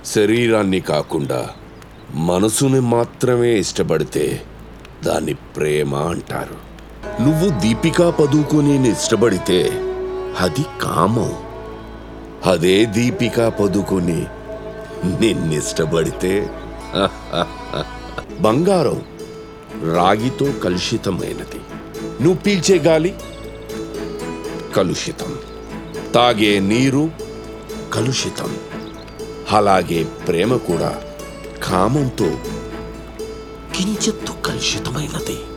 శరీరాన్ని కాకుండా మనసుని మాత్రమే ఇష్టపడితే దాన్ని ప్రేమ అంటారు నువ్వు దీపికా పదుకొని ఇష్టపడితే అది కామం అదే దీపికా పదుకొని నిన్నిష్టపడితే బంగారం రాగితో కలుషితమైనది నువ్వు పీల్చే గాలి కలుషితం తాగే నీరు కలుషితం అలాగే ప్రేమ కూడా కామంతో కించిత్తు కలుషితమైనది